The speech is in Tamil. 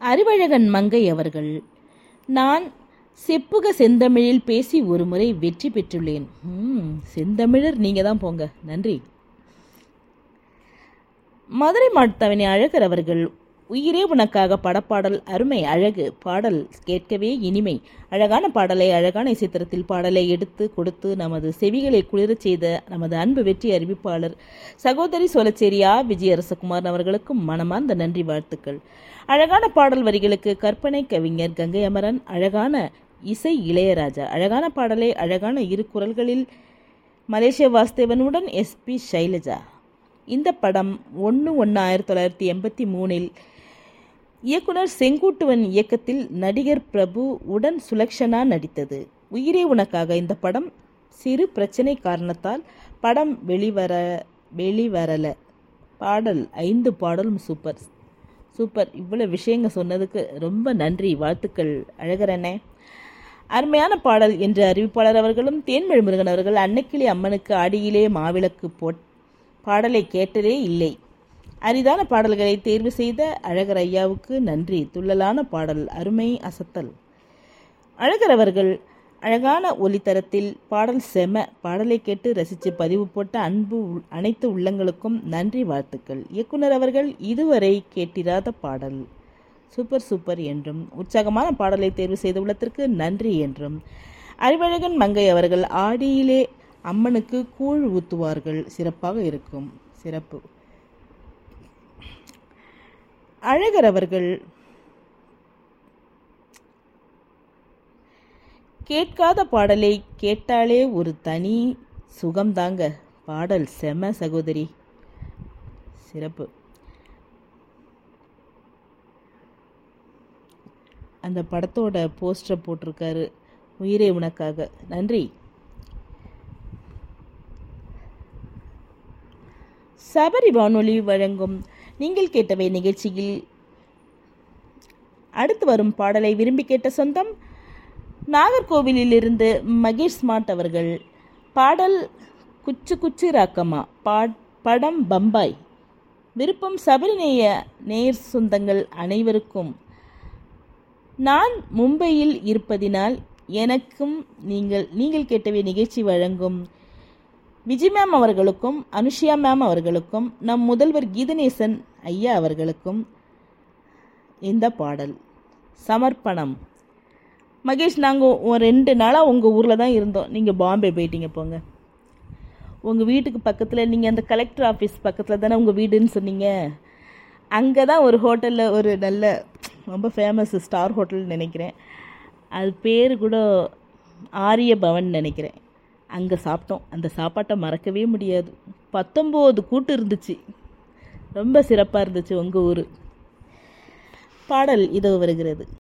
அறிவழகன் மங்கை அவர்கள் நான் செப்புக செந்தமிழில் பேசி ஒரு முறை வெற்றி பெற்றுள்ளேன் ம், செந்தமிழர் நீங்க தான் போங்க நன்றி மதுரை மாட்டவனி அழகர் அவர்கள் உயிரே உனக்காக படப்பாடல் அருமை அழகு பாடல் கேட்கவே இனிமை அழகான பாடலை அழகான இசைத்திரத்தில் பாடலை எடுத்து கொடுத்து நமது செவிகளை குளிரச் செய்த நமது அன்பு வெற்றி அறிவிப்பாளர் சகோதரி சோலச்சேரி ஆ விஜயரசகுமார் அவர்களுக்கும் மனமார்ந்த நன்றி வாழ்த்துக்கள் அழகான பாடல் வரிகளுக்கு கற்பனை கவிஞர் கங்கை அமரன் அழகான இசை இளையராஜா அழகான பாடலை அழகான இரு குரல்களில் மலேசிய வாசுதேவனுடன் எஸ்பி சைலஜா இந்த படம் ஒன்று ஒன்று ஆயிரத்தி தொள்ளாயிரத்தி எண்பத்தி மூணில் இயக்குனர் செங்குட்டுவன் இயக்கத்தில் நடிகர் பிரபு உடன் சுலக்ஷனா நடித்தது உயிரே உனக்காக இந்த படம் சிறு பிரச்சனை காரணத்தால் படம் வெளிவர வெளிவரல பாடல் ஐந்து பாடலும் சூப்பர் சூப்பர் இவ்வளோ விஷயங்க சொன்னதுக்கு ரொம்ப நன்றி வாழ்த்துக்கள் அழகரண்ணே அருமையான பாடல் என்று அறிவிப்பாளர் அவர்களும் தேன்மொழி முருகன் அவர்கள் அன்னக்கிளி அம்மனுக்கு அடியிலே மாவிளக்கு போட் பாடலை கேட்டதே இல்லை அரிதான பாடல்களை தேர்வு செய்த அழகர் ஐயாவுக்கு நன்றி துள்ளலான பாடல் அருமை அசத்தல் அழகர் அவர்கள் அழகான ஒலித்தரத்தில் பாடல் செம பாடலை கேட்டு ரசித்து பதிவு போட்ட அன்பு உள்- அனைத்து உள்ளங்களுக்கும் நன்றி வாழ்த்துக்கள் இயக்குனர் அவர்கள் இதுவரை கேட்டிராத பாடல் சூப்பர் சூப்பர் என்றும் உற்சாகமான பாடலை தேர்வு செய்த உள்ளத்திற்கு நன்றி என்றும் அறிவழகன் மங்கை அவர்கள் ஆடியிலே அம்மனுக்கு கூழ் ஊத்துவார்கள் சிறப்பாக இருக்கும் சிறப்பு அழகர் அவர்கள் கேட்காத பாடலை கேட்டாலே ஒரு தனி சுகம்தாங்க பாடல் செம சகோதரி சிறப்பு அந்த படத்தோட போஸ்டரை போட்டிருக்காரு உயிரே உனக்காக நன்றி சபரி வானொலி வழங்கும் நீங்கள் கேட்டவை நிகழ்ச்சியில் அடுத்து வரும் பாடலை விரும்பி கேட்ட சொந்தம் நாகர்கோவிலிலிருந்து மகேஷ் ஸ்மார்ட் அவர்கள் பாடல் குச்சு குச்சு ராக்கம்மா பா படம் பம்பாய் விருப்பம் சபரிநேய நேர் சொந்தங்கள் அனைவருக்கும் நான் மும்பையில் இருப்பதினால் எனக்கும் நீங்கள் நீங்கள் கேட்டவை நிகழ்ச்சி வழங்கும் விஜய் மேம் அவர்களுக்கும் அனுஷியா மேம் அவர்களுக்கும் நம் முதல்வர் கீதநேசன் ஐயா அவர்களுக்கும் இந்த பாடல் சமர்ப்பணம் மகேஷ் நாங்கள் ஒரு ரெண்டு நாளாக உங்கள் ஊரில் தான் இருந்தோம் நீங்கள் பாம்பே போயிட்டீங்க போங்க உங்கள் வீட்டுக்கு பக்கத்தில் நீங்கள் அந்த கலெக்டர் ஆஃபீஸ் பக்கத்தில் தானே உங்கள் வீடுன்னு சொன்னீங்க அங்கே தான் ஒரு ஹோட்டலில் ஒரு நல்ல ரொம்ப ஃபேமஸ் ஸ்டார் ஹோட்டல் நினைக்கிறேன் அது பேர் கூட ஆரிய பவன் நினைக்கிறேன் அங்கே சாப்பிட்டோம் அந்த சாப்பாட்டை மறக்கவே முடியாது பத்தொம்போது கூட்டு இருந்துச்சு ரொம்ப சிறப்பாக இருந்துச்சு உங்கள் ஊர் பாடல் இதோ வருகிறது